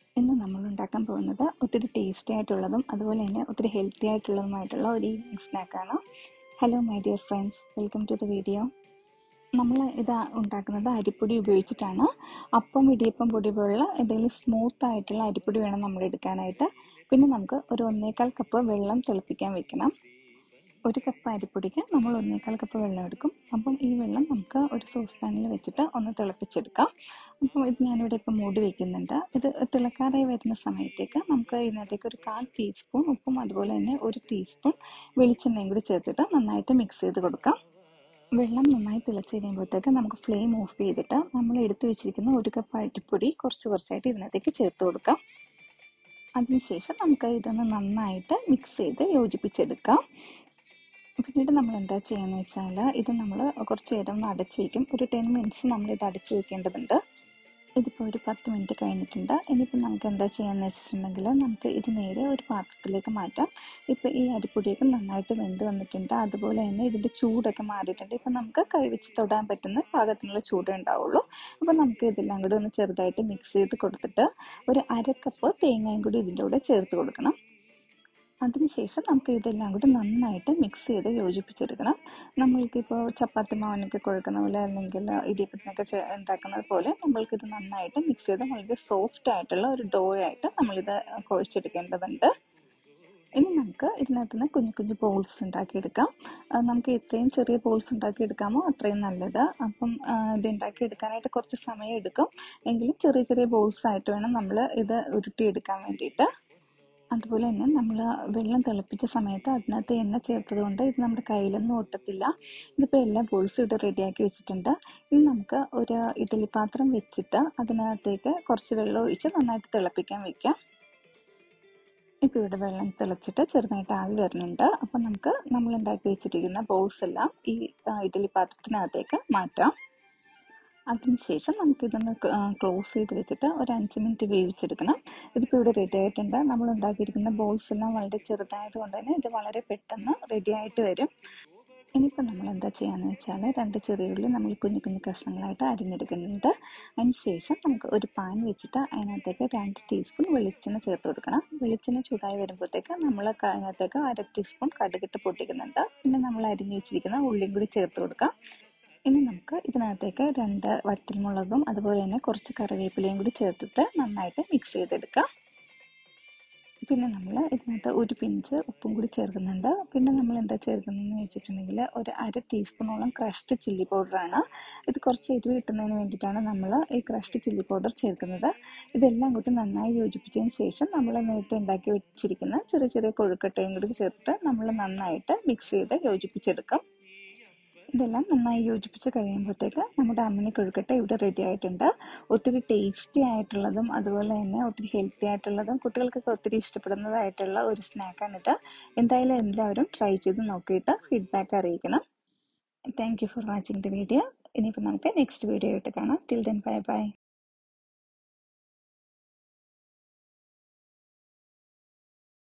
ഇന്ന് നമ്മൾ ഉണ്ടാക്കാൻ പോകുന്നത് ഒത്തിരി ടേസ്റ്റി ആയിട്ടുള്ളതും അതുപോലെ തന്നെ ഒത്തിരി ഹെൽത്തി ആയിട്ടുള്ളതുമായിട്ടുള്ള ഒരു ഈവനിങ് സ്നാക്കാണ് hello my dear friends welcome to the video നമ്മൾ ഇത് ഉണ്ടാക്കുന്നത് അരിപ്പൊടി ഉപയോഗിച്ചിട്ടാണ് അപ്പം ഇടിയപ്പം പൊടി പോലുള്ള എന്തെങ്കിലും സ്മൂത്ത് ആയിട്ടുള്ള അരിപ്പൊടി വേണം നമ്മൾ എടുക്കാനായിട്ട് പിന്നെ നമുക്ക് ഒരു ഒന്നേകാൽ കപ്പ് വെള്ളം തിളപ്പിക്കാൻ വെക്കണം ഒരു കപ്പ് അരിപ്പൊടിക്ക് നമ്മൾ ഒന്നേകാൽ കപ്പ് വെള്ളം എടുക്കും അപ്പം ഈ വെള്ളം നമുക്ക് ഒരു സോസ് പാനിൽ വെച്ചിട്ട് ഒന്ന് തിളപ്പിച്ചെടുക്കാം അപ്പം ഇത് ഞാനിവിടെ ഇപ്പം മൂടി വെക്കുന്നുണ്ട് ഇത് തിളക്കാറായി വരുന്ന സമയത്തേക്ക് നമുക്ക് ഇതിനകത്തേക്ക് ഒരു കാൽ ടീസ്പൂൺ ഉപ്പും അതുപോലെ തന്നെ ഒരു ടീസ്പൂൺ വെളിച്ചെണ്ണയും കൂടി ചേർത്തിട്ട് നന്നായിട്ട് മിക്സ് ചെയ്ത് കൊടുക്കാം വെള്ളം നന്നായി തിളച്ച് കഴിയുമ്പോഴത്തേക്ക് നമുക്ക് ഫ്ലെയിം ഓഫ് ചെയ്തിട്ട് നമ്മൾ എടുത്തു വെച്ചിരിക്കുന്ന ഒരു കപ്പ് അരിപ്പൊടി കുറച്ച് കുറച്ചായിട്ട് ഇതിനകത്തേക്ക് ചേർത്ത് കൊടുക്കാം അതിനുശേഷം നമുക്ക് ഇതൊന്ന് നന്നായിട്ട് മിക്സ് ചെയ്ത് യോജിപ്പിച്ചെടുക്കാം പിന്നീട് നമ്മൾ എന്താ ചെയ്യുന്നത് വെച്ചാൽ ഇത് നമ്മൾ കുറച്ച് നേരം ഒന്ന് അടച്ചു വയ്ക്കും ഒരു ടെൻ മിനിറ്റ്സ് നമ്മൾ ഇത് അടച്ചു വെക്കേണ്ടതുണ്ട് ഇതിപ്പോൾ ഒരു പത്ത് മിനിറ്റ് കഴിഞ്ഞിട്ടുണ്ട് ഇനിയിപ്പോൾ നമുക്ക് എന്താ ചെയ്യാന്ന് വെച്ചിട്ടുണ്ടെങ്കിൽ നമുക്ക് ഇത് നേരെ ഒരു പാത്രത്തിലേക്ക് മാറ്റാം ഇപ്പോൾ ഈ അരിപ്പൊടിയൊക്കെ നന്നായിട്ട് വെന്ത് വന്നിട്ടുണ്ട് അതുപോലെ തന്നെ ഇതിൻ്റെ ചൂടൊക്കെ മാറിയിട്ടുണ്ട് ഇപ്പം നമുക്ക് കൈ വെച്ച് തൊടാൻ പറ്റുന്ന പാകത്തിനുള്ള ചൂടേ ഉണ്ടാവുള്ളൂ അപ്പോൾ നമുക്ക് ഇതെല്ലാം കൂടി ഒന്ന് ചെറുതായിട്ട് മിക്സ് ചെയ്ത് കൊടുത്തിട്ട് ഒരു അര കപ്പ് തേങ്ങയും കൂടി ഇതിൻ്റെ കൂടെ ചേർത്ത് കൊടുക്കണം അതിനുശേഷം നമുക്ക് ഇതെല്ലാം കൂടി നന്നായിട്ട് മിക്സ് ചെയ്ത് യോജിപ്പിച്ചെടുക്കണം നമ്മൾക്കിപ്പോൾ ചപ്പാത്തി മാവിനൊക്കെ കുഴക്കുന്ന പോലെ അല്ലെങ്കിൽ ഇടിയപ്പത്തിനൊക്കെ ഉണ്ടാക്കുന്നത് പോലെ നമ്മൾക്കിത് നന്നായിട്ട് മിക്സ് ചെയ്ത് വളരെ സോഫ്റ്റ് ആയിട്ടുള്ള ഒരു ഡോ ആയിട്ട് നമ്മളിത് കുഴച്ചെടുക്കേണ്ടതുണ്ട് ഇനി നമുക്ക് ഇതിനകത്ത് നിന്ന് കുഞ്ഞു കുഞ്ഞു ബോൾസ് ഉണ്ടാക്കിയെടുക്കാം നമുക്ക് എത്രയും ചെറിയ ബോൾസ് ഉണ്ടാക്കിയെടുക്കാമോ അത്രയും നല്ലത് അപ്പം ഇത് ഉണ്ടാക്കിയെടുക്കാനായിട്ട് കുറച്ച് സമയം എടുക്കും എങ്കിലും ചെറിയ ചെറിയ ബോൾസ് ആയിട്ട് വേണം നമ്മൾ ഇത് ഉരുട്ടിയെടുക്കാൻ വേണ്ടിയിട്ട് അതുപോലെ തന്നെ നമ്മൾ വെള്ളം തിളപ്പിച്ച സമയത്ത് അതിനകത്ത് എണ്ണ ചേർത്തത് കൊണ്ട് ഇത് നമ്മുടെ കയ്യിലൊന്നും ഒട്ടത്തില്ല ഇതിപ്പോൾ എല്ലാ ബോൾസും ഇവിടെ റെഡിയാക്കി വെച്ചിട്ടുണ്ട് ഇനി നമുക്ക് ഒരു ഇഡ്ഡലി പാത്രം വെച്ചിട്ട് അതിനകത്തേക്ക് കുറച്ച് വെള്ളം ഒഴിച്ച് നന്നായിട്ട് തിളപ്പിക്കാൻ വെക്കാം ഇപ്പോൾ ഇവിടെ വെള്ളം തിളച്ചിട്ട് ചെറുതായിട്ട് ആവി വരുന്നുണ്ട് അപ്പം നമുക്ക് നമ്മൾ ഉണ്ടാക്കി വെച്ചിരിക്കുന്ന ബോൾസ് എല്ലാം ഈ ഇഡ്ഡലി പാത്രത്തിനകത്തേക്ക് മാറ്റാം അതിനുശേഷം നമുക്കിതൊന്ന് ക്ലോസ് ചെയ്ത് വെച്ചിട്ട് ഒരു അഞ്ച് മിനിറ്റ് വേവിച്ചെടുക്കണം ഇതിപ്പോൾ ഇവിടെ റെഡി ആയിട്ടുണ്ട് നമ്മൾ ഉണ്ടാക്കിയിരിക്കുന്ന ബോൾസ് എല്ലാം വളരെ ചെറുതായതുകൊണ്ട് തന്നെ ഇത് വളരെ പെട്ടെന്ന് റെഡി ആയിട്ട് വരും ഇനിയിപ്പോൾ നമ്മൾ എന്താ ചെയ്യാന്ന് വെച്ചാൽ രണ്ട് ചെറിയ ഉള്ളി നമ്മൾ കുഞ്ഞു കുഞ്ഞു കഷ്ണങ്ങളായിട്ട് അരിഞ്ഞെടുക്കുന്നുണ്ട് അതിന് ശേഷം നമുക്ക് ഒരു പാൻ വെച്ചിട്ട് അതിനകത്തേക്ക് രണ്ട് ടീസ്പൂൺ വെളിച്ചെണ്ണ ചേർത്ത് കൊടുക്കണം വെളിച്ചെണ്ണ ചൂടായി വരുമ്പോഴത്തേക്ക് നമ്മൾ അതിനകത്തേക്ക് അര ടീസ്പൂൺ കടുകിട്ട് പൊട്ടിക്കുന്നുണ്ട് പിന്നെ നമ്മൾ അരിഞ്ഞു വെച്ചിരിക്കുന്ന ഉള്ളിയും കൂടി ചേർത്ത് കൊടുക്കാം ഇനി നമുക്ക് ഇതിനകത്തേക്ക് രണ്ട് വറ്റൽമുളകും അതുപോലെ തന്നെ കുറച്ച് കറിവേപ്പിലയും കൂടി ചേർത്തിട്ട് നന്നായിട്ട് മിക്സ് ചെയ്തെടുക്കാം പിന്നെ നമ്മൾ ഇതിനകത്ത് ഒരു പിഞ്ച് ഉപ്പും കൂടി ചേർക്കുന്നുണ്ട് പിന്നെ നമ്മൾ എന്താ ചേർക്കുന്നതെന്ന് വെച്ചിട്ടുണ്ടെങ്കിൽ ഒരു അര ടീസ്പൂണോളം ക്രഷ്ഡ് ചില്ലി പൗഡറാണ് ഇത് കുറച്ച് എരിവ് കിട്ടുന്നതിന് വേണ്ടിയിട്ടാണ് നമ്മൾ ഈ ക്രഷ്ഡ് ചില്ലി പൗഡർ ചേർക്കുന്നത് ഇതെല്ലാം കൂടി നന്നായി യോജിപ്പിച്ചതിന് ശേഷം നമ്മൾ നേരത്തെ ഉണ്ടാക്കി വെച്ചിരിക്കുന്ന ചെറിയ ചെറിയ കൊഴുക്കട്ടയും കൂടി ചേർത്ത് നമ്മൾ നന്നായിട്ട് മിക്സ് ചെയ്ത് യോജിപ്പിച്ചെടുക്കാം ഇതെല്ലാം നന്നായി യോജിപ്പിച്ച് കഴിയുമ്പോഴത്തേക്ക് നമ്മുടെ അമ്മിണി കൊഴുക്കട്ട ഇവിടെ റെഡി ആയിട്ടുണ്ട് ഒത്തിരി ടേസ്റ്റി ആയിട്ടുള്ളതും അതുപോലെ തന്നെ ഒത്തിരി ഹെൽത്തി ആയിട്ടുള്ളതും കുട്ടികൾക്കൊക്കെ ഒത്തിരി ഇഷ്ടപ്പെടുന്നതായിട്ടുള്ള ഒരു സ്നാക്കാണിത് എന്തായാലും എല്ലാവരും ട്രൈ ചെയ്ത് നോക്കിയിട്ട് ഫീഡ്ബാക്ക് അറിയിക്കണം thank you for watching the video ഇനിയിപ്പോൾ നമുക്ക് നെക്സ്റ്റ് വീഡിയോ ആയിട്ട് കാണാം ടിൽ ദെൻ ബൈ ബൈ